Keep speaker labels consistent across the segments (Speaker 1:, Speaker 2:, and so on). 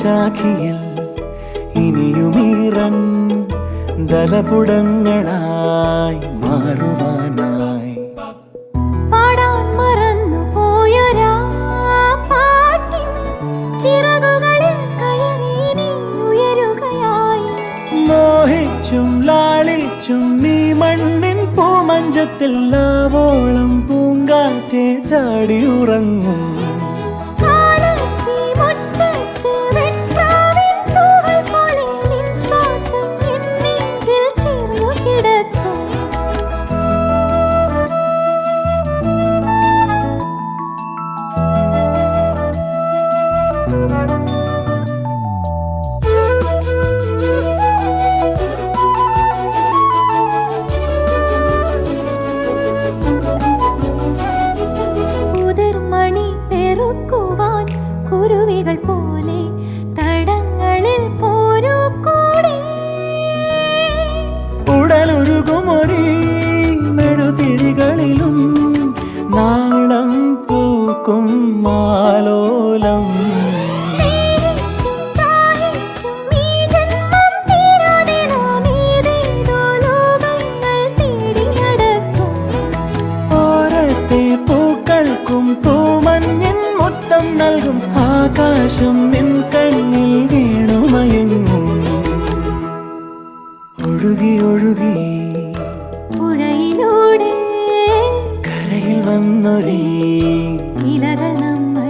Speaker 1: പ്രണയശാഖിയിൽ ഇനിയുമീറൻ ദലപുടങ്ങളായി മാറുവാനായി
Speaker 2: പാടാൻ മറന്നു പോയൊരാ പാട്ടിൻ ചിറകുകളിൽ കയറി നീ ഉയരുകയായി
Speaker 1: മോഹിച്ചും ലാളിച്ചും നീ മണ്ണിൻ പൂമഞ്ചത്തിൽ ആവോളം പൂങ്കാറ്റെ ചാടി ഉറങ്ങും
Speaker 2: കാലത്തി മുറ്റത്ത് വെൺപ്രാവിൻ തൂവൽ പോലെ നിൻ ശ്വാസം എൻ നെഞ്ചിൽ ചേർന്നു കിടക്കും ഉതിർമണി പെറുക്കുവാൻ കുരുവികൾ പോലെ തടങ്ങളിൽ പോരൂ കൂടെ
Speaker 1: ഉടലൊരുകുമൊരീ മെഴുതിരികളിലും നാളം പൂക്കും മാലോലം
Speaker 2: സ്നേഹിച്ചും ദാഹിച്ചും ഈ ജന്മം തീരാതെ നാം ഏതേതോ ലോകങ്ങൾ തേടി നടക്കും
Speaker 1: ഓരത്തെ പൂക്കൾക്കും പൂമഞ്ഞിൻ മുത്തം നൽകും ആകാശം നിൻ കണ്ണിൽ വീണുമയങ്ങും ഒഴുകി ഒഴുകി
Speaker 2: പുഴയിലൂടെ
Speaker 1: കരയിൽ വന്നൊരീ
Speaker 2: ഇലകൾ നമ്മൾ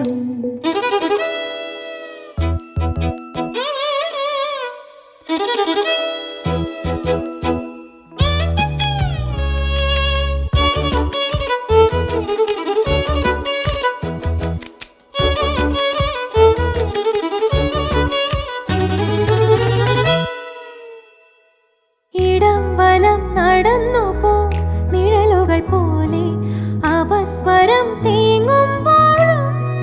Speaker 2: ഇടം വലം നടന്നു പോ നിഴലുകൾ പോലെ അവസ്വരം തേങ്ങുമ്പോഴും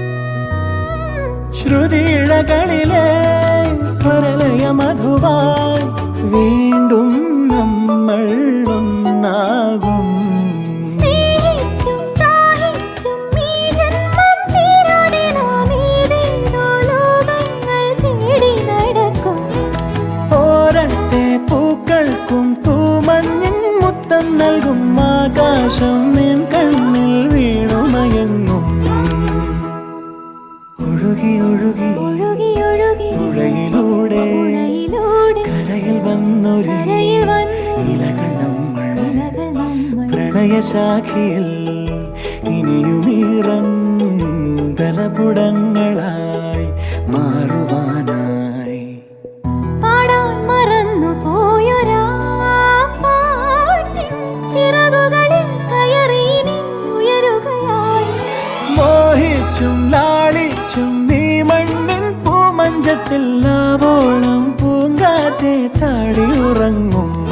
Speaker 1: ശ്രുതിയിഴകളിലെ സ്വരലയ മധുവായി വീണ്ടും നമ്മൾ ഒന്നാകും
Speaker 2: സ്നേഹിച്ചും ദാഹിച്ചും ഈ ജന്മം തീരാതെ നാം ഏതേതോ ലോകങ്ങൾ തേടി നടക്കും
Speaker 1: ഓരത്തെ പൂക്കൾക്കും തൂമഞ്ഞിൻ മുത്തം നൽകും ആകാശം നിൻ കണ്ണിൽ വീണുമയങ്ങും ഒഴുകി ഒഴുകി
Speaker 2: ഒഴുകി ഒഴുകി
Speaker 1: പുഴയിലൂടെ
Speaker 2: പുഴയിലൂടെ
Speaker 1: കരയിൽ വന്നൊരു
Speaker 2: കരയിൽ വന്നു
Speaker 1: ഇലകൾ നമ്മൾ
Speaker 2: ഇലകൾ നമ്മൾ
Speaker 1: പ്രണയശാഖിയിൽ ഇനിയുമീറൻ ദലപുടങ്ങളായി മാറുവാനായി
Speaker 2: പാടാൻ മറന്നു പോയൊരാ പാട്ടിൻ ചിറകുകളിൽ കയറി നീ ഉയരുകയായി
Speaker 1: മോഹിച്ചും ലാളിച്ചും നീ മണ്ണിൻ പൂമഞ്ചത്തിൽ ആവോളം പൂങ്കാറ്റെ താടി ഉറങ്ങും